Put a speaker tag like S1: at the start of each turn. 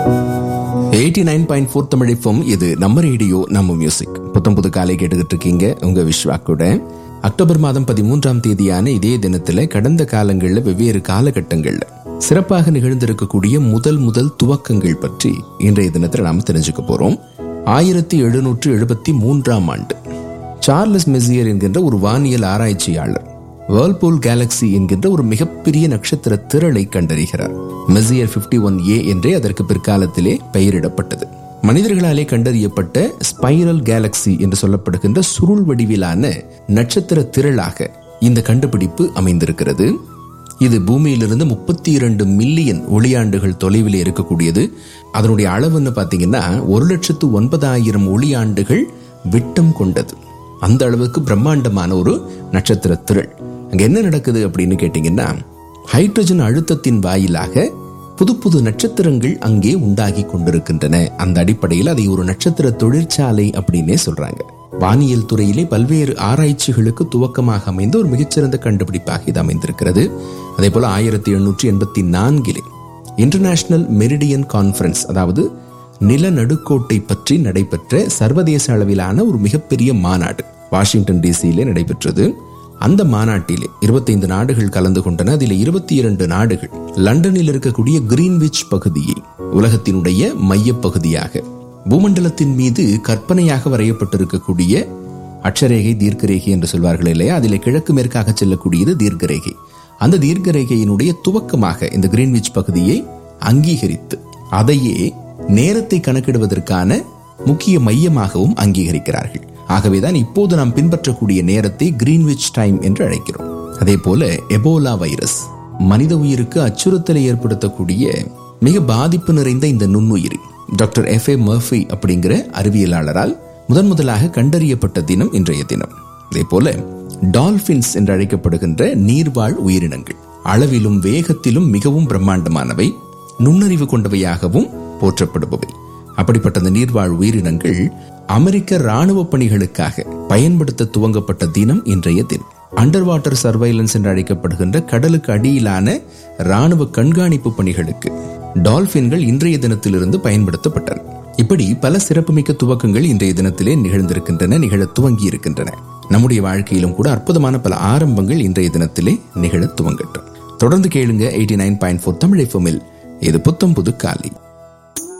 S1: eighty nine point four தமிழிப்பம் இது நம்ம ரேடியோ நம்ம மியூசிக் புத்தம் புது காலை கேட்டுக்கிட்டு இருக்கீங்க உங்க விஸ்வா கூட அக்டோபர் மாதம் பதிமூன்றாம் தேதியான இதே தினத்துல கடந்த காலங்கள்ல வெவ்வேறு காலகட்டங்கள்ல சிறப்பாக நிகழ்ந்திருக்கக்கூடிய முதல் முதல் துவக்கங்கள் பற்றி இன்றைய தினத்துல நாம தெரிஞ்சுக்க போறோம் ஆயிரத்தி எழுநூற்று எழுபத்தி மூன்றாம் ஆண்டு சார்லஸ் மெசியர் என்கின்ற ஒரு வானியல் ஆராய்ச்சியாளர் வேர்ல்பூல் கேலக்சி என்கின்ற ஒரு மிகப்பெரிய நட்சத்திர திரளை கண்டறிகிறார் மெசியர் 51 ஒன் ஏ என்றே அதற்கு பிற்காலத்திலே பெயரிடப்பட்டது மனிதர்களாலே கண்டறியப்பட்ட ஸ்பைரல் கேலக்சி என்று சொல்லப்படுகின்ற சுருள் வடிவிலான நட்சத்திர திரளாக இந்த கண்டுபிடிப்பு அமைந்திருக்கிறது இது பூமியிலிருந்து முப்பத்தி இரண்டு மில்லியன் ஒளியாண்டுகள் தொலைவில் இருக்கக்கூடியது அதனுடைய அளவுன்னு பார்த்தீங்கன்னா ஒரு லட்சத்து ஒன்பதாயிரம் ஒளியாண்டுகள் விட்டம் கொண்டது அந்த அளவுக்கு பிரம்மாண்டமான ஒரு நட்சத்திர திரள் அங்க என்ன நடக்குது அப்படின்னு கேட்டீங்கன்னா ஹைட்ரஜன் அழுத்தத்தின் வாயிலாக புது புது நட்சத்திரங்கள் அங்கே உண்டாகி கொண்டிருக்கின்றன அந்த அடிப்படையில் அதை ஒரு நட்சத்திர தொழிற்சாலை அப்படின்னே சொல்றாங்க வானியல் துறையிலே பல்வேறு ஆராய்ச்சிகளுக்கு துவக்கமாக அமைந்த ஒரு மிகச்சிறந்த கண்டுபிடிப்பாக இது அமைந்திருக்கிறது அதே போல ஆயிரத்தி எண்ணூற்றி எண்பத்தி நான்கிலே இன்டர்நேஷனல் மெரிடியன் கான்ஃபரன்ஸ் அதாவது நிலநடுக்கோட்டை பற்றி நடைபெற்ற சர்வதேச அளவிலான ஒரு மிகப்பெரிய மாநாடு வாஷிங்டன் டிசியிலே நடைபெற்றது அந்த மாநாட்டிலே இருபத்தைந்து நாடுகள் கலந்து கொண்டன அதில் இருபத்தி இரண்டு நாடுகள் லண்டனில் இருக்கக்கூடிய கிரீன்விச் பகுதியை உலகத்தினுடைய மைய பகுதியாக பூமண்டலத்தின் மீது கற்பனையாக வரையப்பட்டிருக்கக்கூடிய அட்சரேகை தீர்க்கரேகை என்று சொல்வார்கள் இல்லையா அதில் கிழக்கு மேற்காக செல்லக்கூடியது தீர்க்கரேகை அந்த தீர்க்கரேகையினுடைய துவக்கமாக இந்த கிரீன்விச் பகுதியை அங்கீகரித்து அதையே நேரத்தை கணக்கிடுவதற்கான முக்கிய மையமாகவும் அங்கீகரிக்கிறார்கள் ஆகவேதான் இப்போது நாம் பின்பற்றக்கூடிய நேரத்தை கிரீன்விச் டைம் என்று அழைக்கிறோம் அதே போல எபோலா வைரஸ் மனித உயிருக்கு அச்சுறுத்தலை ஏற்படுத்தக்கூடிய மிக பாதிப்பு நிறைந்த இந்த நுண்ணுயிரி டாக்டர் எஃப் ஏ மர்ஃபி அப்படிங்கிற அறிவியலாளரால் முதன் முதலாக கண்டறியப்பட்ட தினம் இன்றைய தினம் அதே போல டால்பின்ஸ் என்று அழைக்கப்படுகின்ற நீர்வாழ் உயிரினங்கள் அளவிலும் வேகத்திலும் மிகவும் பிரம்மாண்டமானவை நுண்ணறிவு கொண்டவையாகவும் போற்றப்படுபவை அப்படிப்பட்ட அந்த நீர்வாழ் உயிரினங்கள் அமெரிக்க ராணுவ பணிகளுக்காக பயன்படுத்த துவங்கப்பட்ட தினம் இன்றைய தினம் அண்டர் வாட்டர் சர்வைலன்ஸ் என்று அழைக்கப்படுகின்ற கடலுக்கு அடியிலான ராணுவ கண்காணிப்பு பணிகளுக்கு டால்பின்கள் இன்றைய தினத்திலிருந்து பயன்படுத்தப்பட்டன இப்படி பல சிறப்புமிக்க துவக்கங்கள் இன்றைய தினத்திலே நிகழ்ந்திருக்கின்றன நிகழ துவங்கி இருக்கின்றன நம்முடைய வாழ்க்கையிலும் கூட அற்புதமான பல ஆரம்பங்கள் இன்றைய தினத்திலே நிகழ துவங்கட்டும் தொடர்ந்து கேளுங்க eighty nine point four Tamil எஃப்எம்மில் இது புத்தம் புது காலை